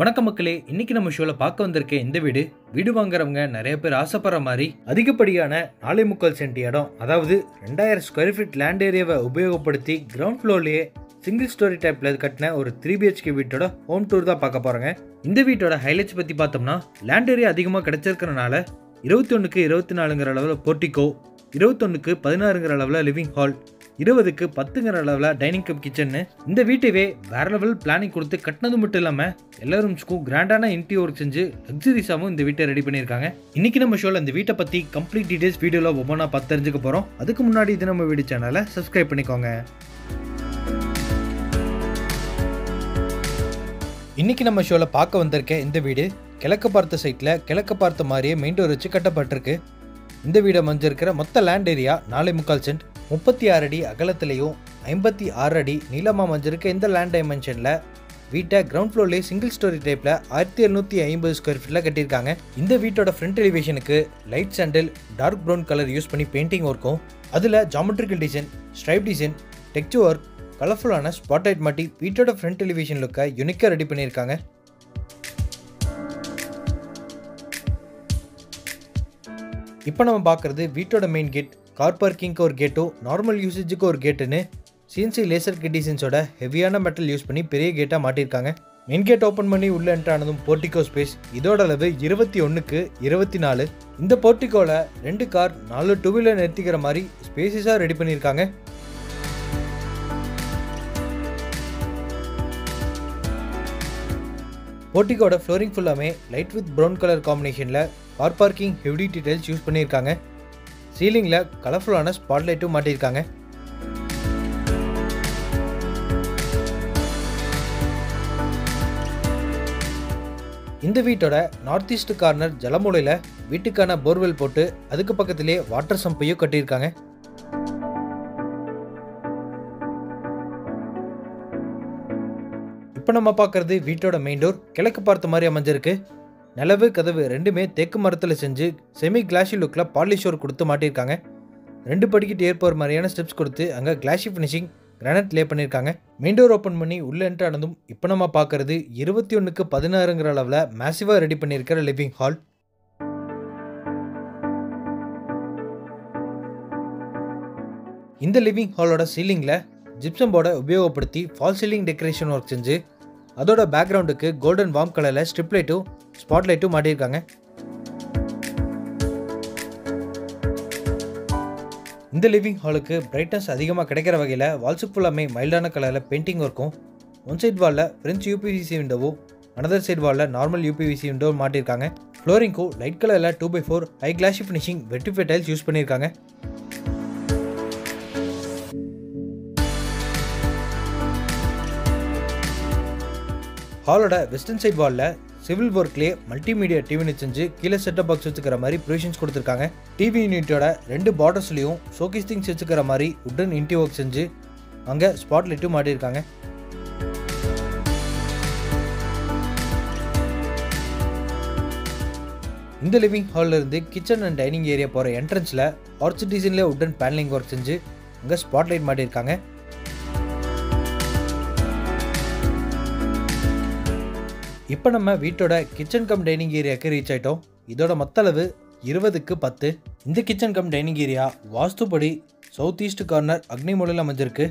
வணக்கம் மக்களே இன்னைக்கு நம்ம ஷோல பார்க்க வந்திருக்க இந்த வீடு வீடு வாங்குறவங்க நிறைய பேர் ஆசைப்படுற மாதிரி அதிகப்படியான நாலே முக்கால் சென்ட் இடம் அதாவது ரெண்டாயிரம் ஸ்கொயர் ஃபீட் லேண்ட் ஏரியாவை உபயோகப்படுத்தி கிரவுண்ட் ஃப்ளோர்லயே சிங்கிள் ஸ்டோரி டைப்ல கட்டின ஒரு த்ரீ பிஹெச்கே வீட்டோட ஹோம் டூர் தான் பார்க்க போறாங்க இந்த வீட்டோட ஹைலைட்ஸ் பத்தி பார்த்தோம்னா லேண்ட் ஏரியா அதிகமாக கிடைச்சிருக்கிறனால இருபத்தி ஒன்றுக்கு இருபத்தி நாலுங்கிற அளவில் போர்ட்டிகோ இருபத்தொன்னுக்கு பதினாறுங்கிற அளவில் லிவிங் ஹால் இருபதுக்கு பத்துங்கிற அளவில் டைனிங் கம் கிச்சன்னு இந்த வீட்டையே வேற லெவல் பிளானிங் கொடுத்து கட்டினது மட்டும் இல்லாமல் எல்லா ரூம்ஸ்க்கும் கிராண்டான இன்டி ஒர்க் செஞ்சு லக்ஸரிஸாகவும் இந்த வீட்டை ரெடி பண்ணியிருக்காங்க இன்னைக்கு நம்ம ஷோவில் இந்த வீட்டை பற்றி கம்ப்ளீட் டீடைல்ஸ் வீடியோவில் ஒவ்வொன்றா பார்த்து தெரிஞ்சுக்க போகிறோம் அதுக்கு முன்னாடி இது நம்ம வீடியோ சேனலை சப்ஸ்கிரைப் பண்ணிக்கோங்க இன்னைக்கு நம்ம ஷோவில் பார்க்க வந்திருக்க இந்த வீடு கிழக்கு பார்த்த சைட்டில் கிழக்கு பார்த்த மாதிரியே மெயின் டோர் வச்சு கட்டப்பட்டிருக்கு இந்த வீடு அமைஞ்சிருக்கிற மொத்த லேண்ட் ஏரியா நாலே முக்கால் சென்ட் முப்பத்தி ஆறு அடி அகலத்திலையும் ஐம்பத்தி ஆறு அடி நீளமாக அமைஞ்சிருக்க இந்த லேண்ட் டைமென்ஷனில் வீட்டை கிரவுண்ட் ஃப்ளோர்லேயே சிங்கிள் ஸ்டோரி டைப்பில் ஆயிரத்தி எழுநூற்றி ஐம்பது ஸ்கொயர் ஃபீட்டில் கட்டியிருக்காங்க இந்த வீட்டோட ஃப்ரண்ட் எலிவேஷனுக்கு light sandal dark brown colour use பண்ணி பெயிண்டிங் ஒர்க்கும் அதில் geometrical design stripe design texture work கலர்ஃபுல்லான ஸ்பாட்லைட் மாட்டி வீட்டோட ஃப்ரண்ட் எலிவேஷன் லுக்கை யூனிக்காக ரெடி பண்ணியிருக்காங்க இப்போ நம்ம பார்க்குறது வீட்டோட மெயின் கேட் கார் பார்க்கிங்க்கு ஒரு கேட்டும் நார்மல் யூசேஜுக்கு ஒரு கேட்டுன்னு சிஎன்சி லேசர் கிட் டிசைன்ஸோட ஹெவியான மெட்டல் யூஸ் பண்ணி பெரிய கேட்டாக மாட்டியிருக்காங்க மெயின் கேட் ஓப்பன் பண்ணி உள்ள என்ட்ரு ஆனதும் போர்ட்டிகோ ஸ்பேஸ் இதோட அளவு இருபத்தி ஒன்றுக்கு இருபத்தி நாலு இந்த போர்ட்டிகோவில் ரெண்டு கார் நாலு டூ வீலர் நிறுத்திக்கிற மாதிரி ஸ்பேசஸாக ரெடி பண்ணியிருக்காங்க போர்ட்டிகோட ஃப்ளோரிங் ஃபுல்லாமே லைட் வித் ப்ரௌன் கலர் காம்பினேஷனில் car parking heavy details use பண்ணியிருக்காங்க சீலிங்கில் கலர்ஃபுல்லான ஸ்பாட்லைட்டும் மாட்டியிருக்காங்க இந்த வீட்டோட நார்த் ஈஸ்ட் கார்னர் ஜலமூலையில் வீட்டுக்கான போர்வெல் போட்டு அதுக்கு பக்கத்திலே வாட்டர் சம்பையும் கட்டியிருக்காங்க இப்போ நம்ம பார்க்குறது வீட்டோட மெயின் டோர் கிழக்கு பார்த்த மாதிரி அமைஞ்சிருக்கு நிலவு கதவு ரெண்டுமே தேக்கு மரத்தில் செஞ்சு செமி கிளாஷி லுக்கில் பாலிஷ் ஒர்க் கொடுத்து மாட்டியிருக்காங்க ரெண்டு படிக்கிட்டு ஏற்போகிற மாதிரியான ஸ்டெப்ஸ் கொடுத்து அங்கே கிளாஷி ஃபினிஷிங் கிரானைட் லே பண்ணியிருக்காங்க மெயின் டோர் ஓப்பன் பண்ணி உள்ளே என்ட்ரு ஆனதும் இப்போ நம்ம பார்க்குறது இருபத்தி ஒன்றுக்கு பதினாறுங்கிற அளவில் மேசிவாக ரெடி பண்ணியிருக்கிற லிவிங் ஹால் இந்த லிவிங் ஹாலோட சீலிங்கில் ஜிப்சம் போர்டை உபயோகப்படுத்தி ஃபால் சீலிங் டெக்கரேஷன் ஒர்க் செஞ்சு அதோட பேக்ரவுண்டுக்கு கோல்டன் வார்ம் கலரில் ஸ்ட்ரிப் லைட்டும் ஸ்பாட் லைட்டும் மாட்டியிருக்காங்க இந்த லிவிங் ஹாலுக்கு பிரைட்னஸ் அதிகமாக கிடைக்கிற வகையில் வால்ஸுக்கு ஃபுல்லாமே மைல்டான கலரில் பெயிண்டிங் ஒர்க்கும் ஒன் சைட் வாலில் ஃப்ரெஞ்ச் யூபிவிசி விண்டோவும் அனதர் சைட் வாலில் நார்மல் யூபிவிசி விண்டோ மாட்டியிருக்காங்க ஃப்ளோரிங்க்கும் லைட் கலரில் two by four high glossy finishing vitrify tiles use பண்ணியிருக்காங்க ஹாலோட வெஸ்டர்ன் சைட் வாலில் சிவில் ஒர்க்லேயே மல்டிமீடியா டிவி யூனிட் செஞ்சு கீழே செட்டப் பாக்ஸ் வச்சுக்கிற மாதிரி ப்ரொவிஷன்ஸ் கொடுத்துருக்காங்க டிவி யூனிட்டோட ரெண்டு பார்டர்ஸ்லையும் ஷோகேஸ் திங்ஸ் வச்சுக்கிற மாதிரி உட்டன் இன்டி ஒர்க் செஞ்சு அங்கே ஸ்பாட் லைட்டும் மாட்டியிருக்காங்க இந்த லிவிங் ஹாலில் இருந்து கிச்சன் அண்ட் டைனிங் ஏரியா போகிற என்ட்ரன்ஸில் ஆர்ச் டிசைனில் உட்டன் பேனலிங் ஒர்க் செஞ்சு அங்கே ஸ்பாட் லைட் மாட்டியிருக்காங்க இப்போ நம்ம வீட்டோட கிச்சன் கம் டைனிங் ஏரியாவுக்கு ரீச் ஆயிட்டோம் இதோட மொத்த அளவு இருபதுக்கு பத்து இந்த கிச்சன் கம் டைனிங் ஏரியா வாஸ்துப்படி சவுத் ஈஸ்ட் கார்னர் அக்னி மூலையில் அமைஞ்சிருக்கு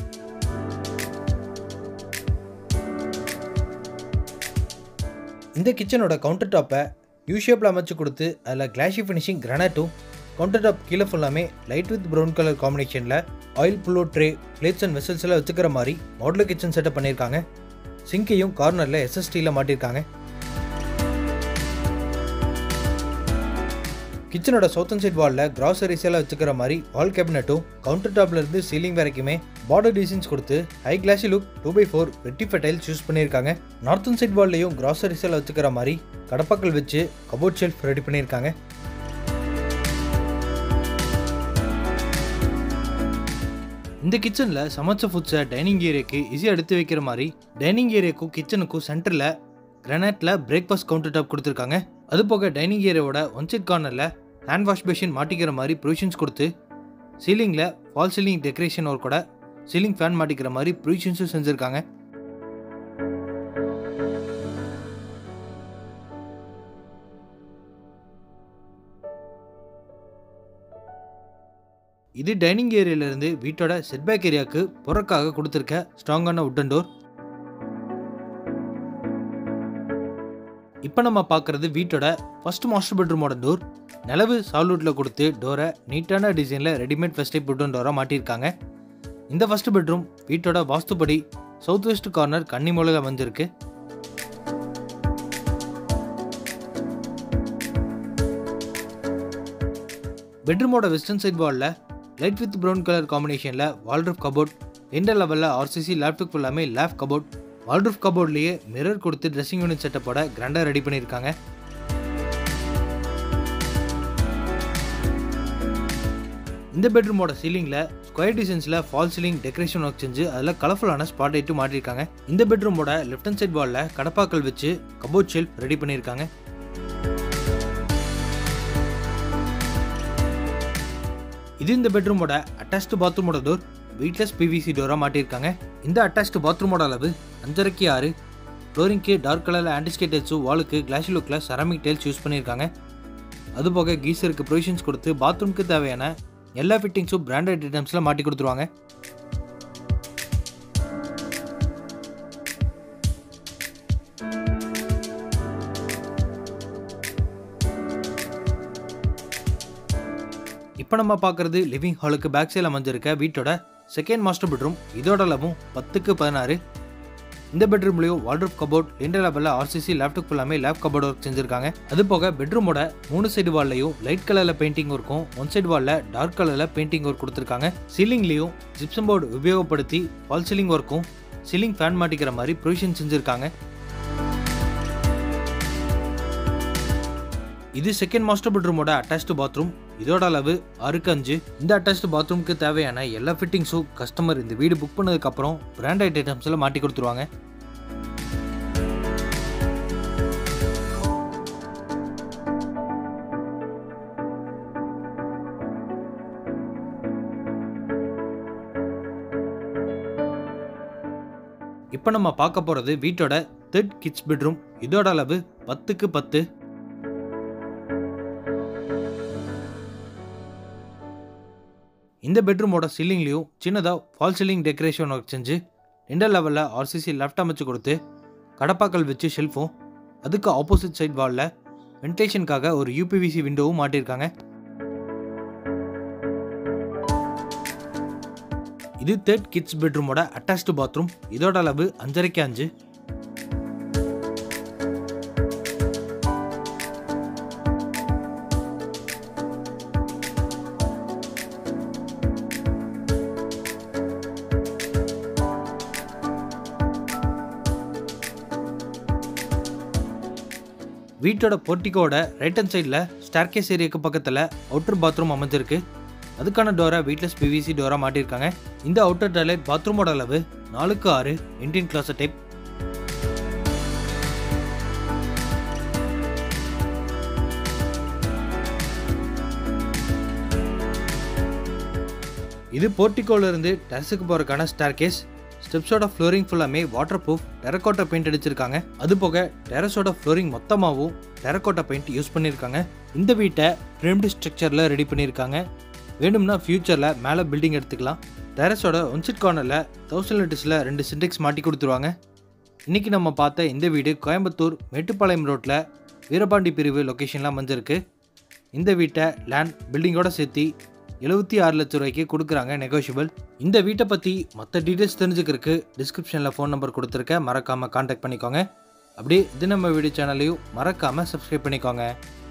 இந்த கிச்சனோட கவுண்டர் டாப்பை யூ ஷேப்பில் அமைச்சு கொடுத்து அதில் கிளாஷி ஃபினிஷிங் கிரானைட்டும் கவுண்டர் டாப் கீழே ஃபுல்லாமே லைட் வித் ப்ரௌன் கலர் காம்பினேஷனில் oil pull out tray plates and vessels எல்லாம் வச்சுக்கிற மாதிரி மாடலர் கிச்சன் செட்டப் பண்ணியிருக்காங்க சிங்கையும் கார்னரில் எஸ்எஸ்டியில் மாட்டியிருக்காங்க கிச்சனோட சவுத்தன் சைட் வாலில் கிராசரிஸ் எல்லாம் வச்சுக்கிற மாதிரி வால் கேபினட்டும் கவுண்டர் டாப்ல இருந்து சீலிங் வரைக்குமே பார்டர் டிசைன்ஸ் கொடுத்து high classy look two by four vitrify tiles use பண்ணியிருக்காங்க நார்த்தன் சைட் வால்லையும் கிராசரிஸ் எல்லாம் வச்சுக்கிற மாதிரி கடப்பாக்கள் வச்சு கபோர்ட் ஷெல்ஃப் ரெடி பண்ணியிருக்காங்க இந்த கிச்சனில் சமைச்ச ஃபுட்ஸை டைனிங் ஏரியாக்கு ஈஸியாக எடுத்து வைக்கிற மாதிரி டைனிங் ஏரியாக்கும் கிச்சனுக்கும் சென்டரில் கிரானைட்டில் பிரேக்ஃபாஸ்ட் கவுண்டர் டாப் கொடுத்துருக்காங்க அது போக டைனிங் ஏரியாவோட ஒன் சைட் கார்னரில் ஹேண்ட் வாஷ் பேஷன் மாட்டிக்கிற மாதிரி ப்ரொவிஷன்ஸ் கொடுத்து சீலிங்கில் ஃபால் சீலிங் டெக்கரேஷன் ஒர்க்கோட சீலிங் ஃபேன் மாட்டிக்கிற மாதிரி ப்ரொவிஷன்ஸும் செஞ்சுருக்காங்க இது டைனிங் ஏரியாலேருந்து வீட்டோட செட்பேக் ஏரியாவுக்கு புறக்காக கொடுத்துருக்க ஸ்ட்ராங்கான உட்டன் டோர் இப்போ நம்ம பார்க்குறது வீட்டோட ஃபர்ஸ்ட் மாஸ்டர் பெட்ரூமோட டோர் நிலவு சால்வுட்டில் கொடுத்து டோரை நீட்டான டிசைனில் ரெடிமேட் ஃபஸ்ட் டைப் உட்டன் டோராக மாட்டியிருக்காங்க இந்த ஃபர்ஸ்ட் பெட்ரூம் வீட்டோட வாஸ்துப்படி சவுத் வெஸ்ட் கார்னர் கன்னிமூலையில் அமைஞ்சிருக்கு பெட்ரூமோட வெஸ்டர்ன் சைட் வாலில் லைட் வித் ப்ரௌன் கலர் காம்பினேஷனில் வால்ரூஃப் கபோர்ட் எந்த லெவலில் ஆர்சிசி லேப்டாப் ஃபுல்லாமே லேப் கபோர்ட் வால்ரூஃப் கபோர்ட்லேயே மிரர் கொடுத்து ட்ரெஸ்ஸிங் யூனிட் செட்டப்போட கிராண்டாக ரெடி பண்ணியிருக்காங்க இந்த பெட்ரூமோட சீலிங்கில் ஸ்கொயர் டிசைன்ஸில் ஃபால் சீலிங் டெக்கரேஷன் ஒர்க் செஞ்சு அதில் கலர்ஃபுல்லான ஸ்பாட் லைட்டும் மாட்டியிருக்காங்க இந்த பெட்ரூமோட லெஃப்ட் ஹேண்ட் சைட் வாலில் கடப்பாக்கள் வச்சு கபோர்ட் ஷெல்ஃப் ரெடி பண்ணியிருக்காங்க இது இந்த பெட்ரூமோட அட்டாச்டு பாத்ரூமோட டோர் வெயிட்லெஸ் பிவிசி டோராக மாட்டியிருக்காங்க இந்த அட்டாச்டு பாத்ரூமோட அளவு அஞ்சரைக்கு ஆறு ஃப்ளோரிங்க்கு டார்க் கலரில் ஆன்டிஸ்கேட் டைல்ஸும் வாலுக்கு கிளாஷி லுக்கில் செராமிக் டைல்ஸ் யூஸ் பண்ணியிருக்காங்க அதுபோக கீசருக்கு ப்ரொவிஷன்ஸ் கொடுத்து பாத்ரூம்க்கு தேவையான எல்லா ஃபிட்டிங்ஸும் பிராண்டட் ஐட்டம்ஸில் மாட்டி கொடுத்துருவாங்க இப்போ நம்ம பார்க்குறது லிவிங் ஹாலுக்கு பேக் சைடில் அமைஞ்சிருக்க வீட்டோட செகண்ட் மாஸ்டர் பெட்ரூம் இதோட அளவும் பத்துக்கு பதினாறு இந்த பெட்ரூம்லையும் வால்ட்ரூப் கபோர்ட் ரெண்டு லெவலில் ஆர்சிசி லேப்டாப் ஃபுல்லாமே லேப் கபோர்ட் ஒர்க் செஞ்சிருக்காங்க அது போக பெட்ரூமோட மூணு சைடு வால்லையும் லைட் கலரில் பெயிண்டிங் ஒர்க்கும் ஒன் சைடு வாலில் டார்க் கலரில் பெயிண்டிங் ஒர்க் கொடுத்துருக்காங்க சீலிங்லேயும் ஜிப்சம் போர்டு உபயோகப்படுத்தி ஃபால் சீலிங் ஒர்க்கும் சீலிங் ஃபேன் மாட்டிக்கிற மாதிரி ப்ரொவிஷன் செஞ்சுருக்காங்க இது செகண்ட் மாஸ்டர் பெட்ரூமோட அட்டாச்டு பாத்ரூம் இதோட அளவு ஆறுக்கு அஞ்சு இந்த அட்டாச்டு பாத்ரூமுக்கு தேவையான எல்லா ஃபிட்டிங்ஸும் கஸ்டமர் இந்த வீடு புக் பண்ணதுக்கப்புறம் பிராண்டட் ஐட்டம்ஸில் மாட்டி கொடுத்துருவாங்க இப்போ நம்ம பார்க்க போகிறது வீட்டோட தேர்ட் கிட்ஸ் பெட்ரூம் இதோட அளவு பத்துக்கு பத்து இந்த பெட்ரூமோட சீலிங்லேயும் சின்னதாக ஃபால் சீலிங் டெக்கரேஷன் ஒர்க் செஞ்சு ரெண்டு லெவலில் ஆர்சிசி லெஃப்ட் அமைச்சு கொடுத்து கடப்பாக்கள் வச்சு ஷெல்ஃபும் அதுக்கு ஆப்போசிட் சைட் வாலில் வென்டிலேஷனுக்காக ஒரு யூபிவிசி விண்டோவும் மாட்டியிருக்காங்க இது தேர்ட் கிட்ஸ் பெட்ரூமோட அட்டாச்டு பாத்ரூம் இதோட அளவு அஞ்சரைக்கு அஞ்சு வீட்டோட போர்ட்டிக்கோட ரைட் ஹேண்ட் சைடில் ஸ்டார்கேஸ் ஏரியாக்கு பக்கத்தில் அவுட்டர் பாத்ரூம் அமைஞ்சிருக்கு அதுக்கான டோரை வீட்லெஸ் பிவிசி டோரா மாட்டியிருக்காங்க இந்த அவுட்டர் டாய்லெட் பாத்ரூமோட அளவு நாலுக்கு ஆறு இந்தியன் கிளாஸ் டைப் இது போர்ட்டிகோல இருந்து டெரஸுக்கு போறதுக்கான ஸ்டார்கேஸ் ஸ்டெப்ஸோட ஃப்ளோரிங் ஃபுல்லாமே வாட்டர் ப்ரூஃப் டெரக்கோட்டா பெயிண்ட் அடிச்சிருக்காங்க அது போக டெரஸோட ஃப்ளோரிங் மொத்தமாகவும் டெரக்கோட்டா பெயிண்ட் யூஸ் பண்ணியிருக்காங்க இந்த வீட்டை ஃப்ரேம்டு ஸ்ட்ரக்சரில் ரெடி பண்ணியிருக்காங்க வேணும்னா ஃப்யூச்சரில் மேலே பில்டிங் எடுத்துக்கலாம் டெரஸோட ஒன்சிட் கார்னரில் தௌசண்ட் லிட்டர்ஸில் ரெண்டு சின்டெக்ஸ் மாட்டி கொடுத்துருவாங்க இன்றைக்கி நம்ம பார்த்த இந்த வீடு கோயம்புத்தூர் மேட்டுப்பாளையம் ரோட்டில் வீரபாண்டி பிரிவு லொக்கேஷனில் அமைஞ்சிருக்கு இந்த வீட்டை லேண்ட் பில்டிங்கோட சேர்த்து எழுபத்தி ஆறு லட்ச ரூபாய்க்கு கொடுக்குறாங்க நெகோஷியபிள் இந்த வீட்டை பற்றி மற்ற டீட்டெயில்ஸ் தெரிஞ்சுக்கிறதுக்கு டிஸ்கிரிப்ஷனில் ஃபோன் நம்பர் கொடுத்துருக்கேன் மறக்காமல் காண்டாக்ட் பண்ணிக்கோங்க அப்படியே இது நம்ம வீடியோ சேனலையும் மறக்காமல் சப்ஸ்கிரைப் பண்ணிக்கோங்க